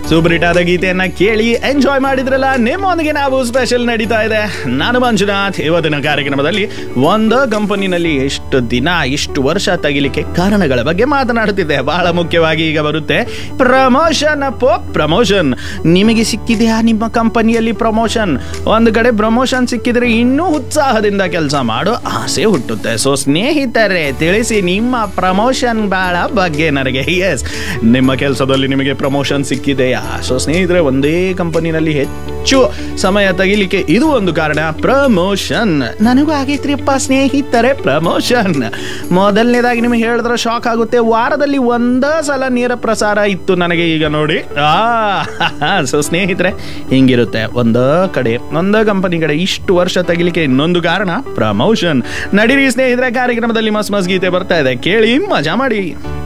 super hit ಆದ ಗೀತೆಯನ್ನ ಕೇಳಿ ಎಂಜಾಯ್ ಮಾಡಿದ್ರಲ್ಲ ನಿಮ್ಮೊಂದಿಗೆ ನಾವು ಸ್ಪೆಷಲ್ ನಡೀತಾ ಇದೆ ನಾನು ಮಂಜುನಾಥ್ ಇವತ್ತಿನ ಕಾರ್ಯಕ್ರಮದಲ್ಲಿ ಒಂದು ಕಂಪನಿನಲ್ಲಿ ಎಷ್ಟು ದಿನ ಇಷ್ಟು ವರ್ಷ ತೆಗಿಲಿಕ್ಕೆ ಕಾರಣಗಳ ಬಗ್ಗೆ ಮಾತನಾಡುತ್ತಿದ್ದೆ ಬಹಳ ಮುಖ್ಯವಾಗಿ ಈಗ ಬರುತ್ತೆ ಪ್ರಮೋಷನ್ ಅಪ್ಪೋ ಪ್ರಮೋಷನ್ ನಿಮಗೆ ಸಿಕ್ಕಿದೆಯಾ ನಿಮ್ಮ ಕಂಪನಿಯಲ್ಲಿ ಪ್ರಮೋಷನ್ ಒಂದು ಕಡೆ ಪ್ರಮೋಷನ್ ಸಿಕ್ಕಿದ್ರೆ ಇನ್ನೂ ಉತ್ಸಾಹದಿಂದ ಕೆಲಸ ಮಾಡೋ ಆಸೆ ಹುಟ್ಟುತ್ತೆ ಸೊ ಸ್ನೇಹಿತರೆ ತಿಳಿಸಿ ನಿಮ್ಮ ಪ್ರಮೋಷನ್ ಬಹಳ ಬಗ್ಗೆ ನನಗೆ ಎಸ್ ನಿಮ್ಮ ಕೆಲಸದಲ್ಲಿ ನಿಮಗೆ ಪ್ರಮೋಷನ್ ಸಿಕ್ಕಿದೆಯಾ ಸೊ ಸ್ನೇಹಿತರೆ ಒಂದೇ ಕಂಪನಿನಲ್ಲಿ ಹೆಚ್ಚು ಸಮಯ ತೆಗಿಲಿಕ್ಕೆ ಇದು ಒಂದು ಕಾರಣ ಪ್ರಮೋಷನ್ ನನಗೂ ಆಗೈತ್ರಿಯಪ್ಪ ಸ್ನೇಹಿತರೆ ಪ್ರಮೋಷನ್ ಮೊದಲನೇದಾಗಿ ನಿಮಗೆ ಹೇಳಿದ್ರೆ ಶಾಕ್ ಆಗುತ್ತೆ ವಾರದಲ್ಲಿ ಒಂದೇ ಸಲ ನೇರ ಪ್ರಸಾರ ಇತ್ತು ನನಗೆ ಈಗ ನೋಡಿ ಆ ಸೊ ಸ್ನೇಹಿತರೆ ಹಿಂಗಿರುತ್ತೆ ಒಂದೇ ಕಡೆ ಒಂದೇ ಕಂಪನಿ ಕಡೆ ಇಷ್ಟು ವರ್ಷ ತೆಗಿಲಿಕ್ಕೆ ಇನ್ನೊಂದು ಕಾರಣ ಪ್ರಮೋಷನ್ ನಡೀರಿ ಸ್ನೇಹಿತರೆ ಕಾರ್ಯಕ್ರಮದಲ್ಲಿ ಮಸ್ ಮಸ್ ಗೀತೆ ಬರ್ತಾ ಇದೆ ಕೇಳಿ ಮಜಾ ಮಾಡಿ